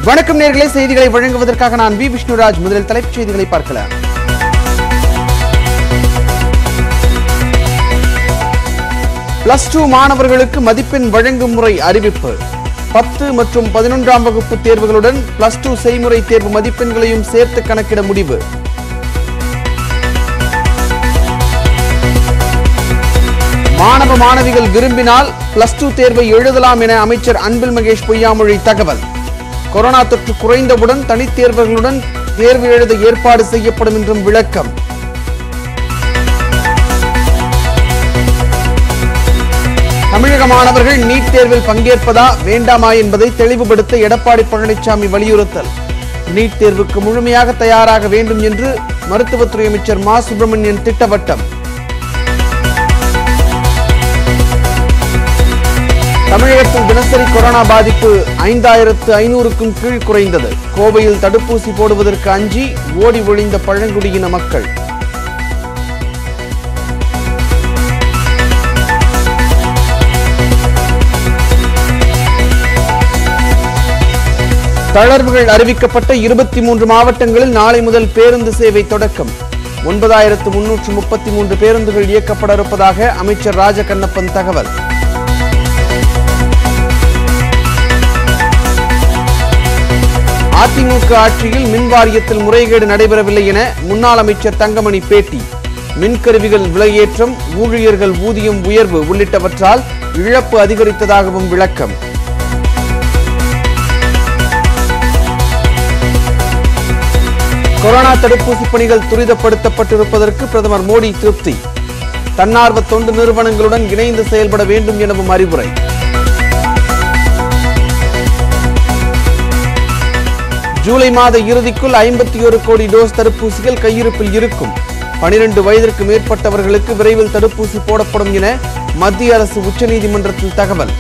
வணக்கம் நேர்களே செய்திகளை வழங்குவதற்காக நான் வி விஷ்ணுராஜ் முதலில் தலைப்புச் செய்திகளை பார்க்கலாம் பிளஸ் டூ மாணவர்களுக்கு மதிப்பெண் வழங்கும் முறை அறிவிப்பு பத்து மற்றும் பதினொன்றாம் வகுப்பு தேர்வுகளுடன் பிளஸ் டூ செய்முறை தேர்வு மதிப்பெண்களையும் சேர்த்து கணக்கிட முடிவு மாணவ மாணவிகள் விரும்பினால் பிளஸ் டூ தேர்வை எழுதலாம் என அமைச்சர் அன்பில் மகேஷ் பொய்யாமொழி தகவல் கொரோனா தொற்று குறைந்தவுடன் தனித்தேர்வுகளுடன் தேர்வு எழுத ஏற்பாடு செய்யப்படும் என்றும் விளக்கம் தமிழக மாணவர்கள் நீட் தேர்வில் பங்கேற்பதா வேண்டாமா என்பதை தெளிவுபடுத்த எடப்பாடி பழனிசாமி வலியுறுத்தல் நீட் தேர்வுக்கு முழுமையாக தயாராக வேண்டும் என்று மருத்துவத்துறை அமைச்சர் மா சுப்பிரமணியன் திட்டவட்டம் தமிழகத்தில் தினசரி கொரோனா பாதிப்பு ஐந்தாயிரத்து ஐநூறுக்கும் கீழ் குறைந்தது கோவையில் தடுப்பூசி போடுவதற்கு அஞ்சி ஓடி ஒழிந்த பழங்குடியின மக்கள் தளர்வுகள் அறிவிக்கப்பட்ட இருபத்தி மூன்று மாவட்டங்களில் நாளை முதல் பேருந்து சேவை தொடக்கம் ஒன்பதாயிரத்து முன்னூற்று முப்பத்தி மூன்று பேருந்துகள் இயக்கப்பட இருப்பதாக அமைச்சர் ராஜகண்ணப்பன் தகவல் அதிமுக ஆட்சியில் மின் வாரியத்தில் முறைகேடு நடைபெறவில்லை என முன்னாள் அமைச்சர் தங்கமணி பேட்டி மின்கருவிகள் விலையேற்றம் ஊழியர்கள் ஊதியம் உயர்வு உள்ளிட்டவற்றால் இழப்பு அதிகரித்ததாகவும் விளக்கம் கொரோனா தடுப்பூசி பணிகள் துரிதப்படுத்தப்பட்டிருப்பதற்கு பிரதமர் மோடி திருப்தி தன்னார்வ தொண்டு நிறுவனங்களுடன் இணைந்து செயல்பட வேண்டும் எனவும் அறிவுரை ஜூலை மாத இறுதிக்குள் ஐம்பத்தி ஒரு கோடி டோஸ் தடுப்பூசிகள் கையிருப்பில் இருக்கும் பனிரெண்டு வயதிற்கு மேற்பட்டவர்களுக்கு விரைவில் தடுப்பூசி போடப்படும் என மத்திய அரசு உச்சநீதிமன்றத்தில் தகவல்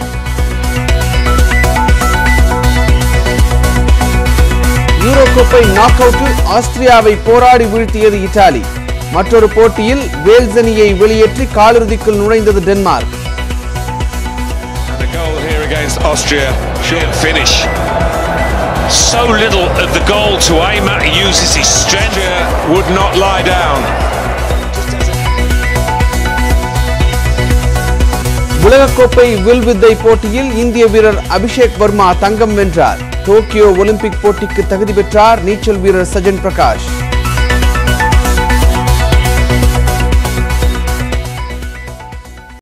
யூரோ கோப்பை நாக் அவுட்டில் ஆஸ்திரியாவை போராடி வீழ்த்தியது இத்தாலி மற்றொரு போட்டியில் வேல்ஸ் அணியை வெளியேற்றி காலிறுதிக்குள் நுழைந்தது Denmark And a goal here against Austria. Short finish. So little of the goal to aim at. He uses his strength. Austria would not lie down. உலகக்கோப்பை வில்வித்தை போட்டியில் இந்திய வீரர் அபிஷேக் வர்மா தங்கம் வென்றார் டோக்கியோ ஒலிம்பிக் போட்டிக்கு தகுதி பெற்றார் நீச்சல் வீரர் சஜன் பிரகாஷ்